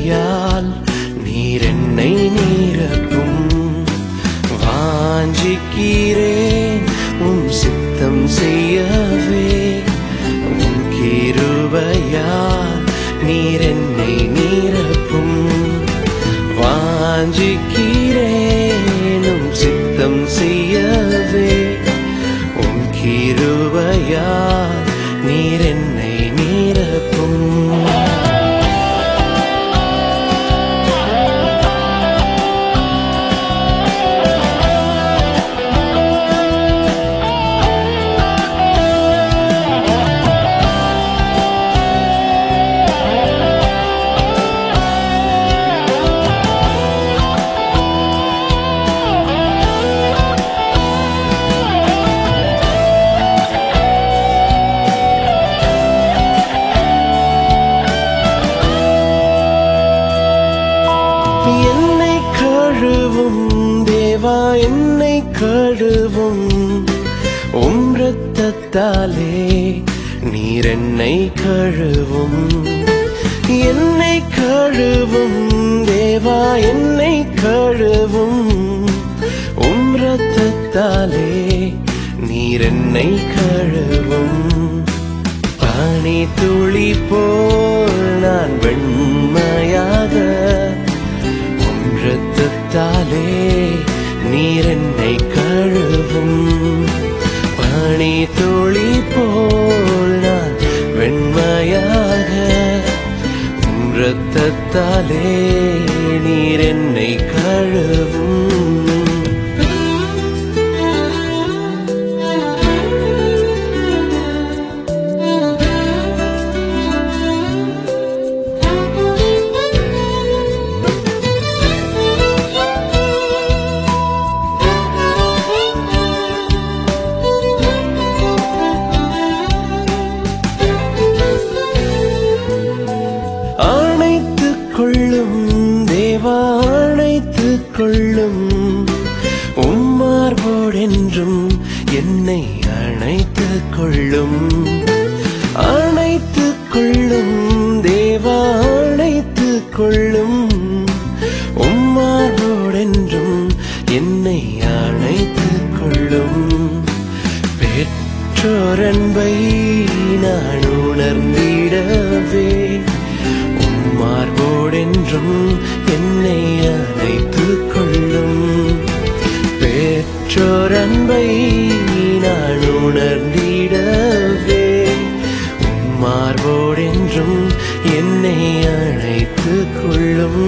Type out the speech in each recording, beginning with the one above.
கிருபையால் நீர் என்னை நிரப்பும் வாஞ்சிக்கிறேன் உம் சித்தம் செய்யவே உம் கிருபையால் நீர் என்னை நிரப்பும் வாஞ்சிக்கிறேன் உம் சித்தம் செய்யவே உம் கிருபையால் நீர் என்னை நிரப்பும் என்னை கழுவும் தேவா என்னை கழுவும் உம் ரத்தத்தாலே நீர் என்னை கழுவும் என்னை கழுவும் தேவா என்னை கழுவும் உம் ரத்தத்தாலே நீர் என்னை கழுவும் பனி துளி போல் நான் வெண்மையாக உம் இரத்தத்தாலே நீர் என்னை கழுவும் பனி துளி போல் நான் வெண்மையாக உம் இரத்தத்தாலே நீர் என்னை கழுவும் அணைத்துக் கொள்ளும் தேவா அணைத்துக் கொள்ளும் உம்மார்போடென்றும் என்னை அணைத்துக் கொள்ளும் அணைத்துக் கொள்ளும் தேவா அணைத்துக் கொள்ளும் உம்மார்போடென்றும் என்னை அணைத்துக் கொள்ளும் பெற்றோரன்பை நான் உணர்ந்திடவே உம்மார்போடென்றும் என்னை அணைத்துக் கொள்ளும் பெற்றோரன்பை நான் உணர்ந்திடவே உம்மார்போடென்றும் என்னை அணைத்துக் கொள்ளும்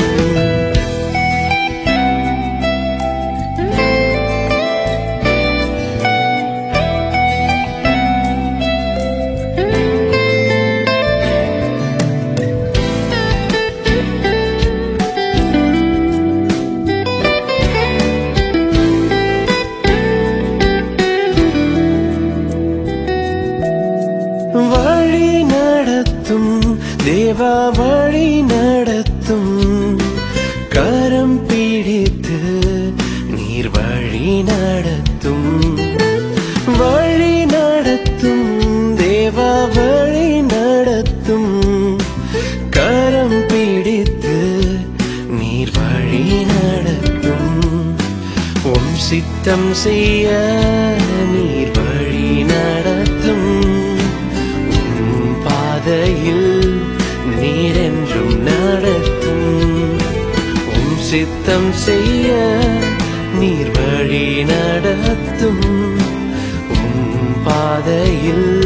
வழி நடத்தும் தேவா வழி நடத்தும் கரம் பிடித்து நீர் வழி நடத்தும் வழி நடத்தும் தேவா வழி நடத்தும் கரம் பிடித்து நீர் வழி நடத்தும் உம் சித்தம் செய்ய நீர் வழி நடத்தும் உம் பாதையில் நீரென்றும் நடத்தும் உம் சித்தம் செய்ய நீர் வழி நடத்தும் உம் பாதையில்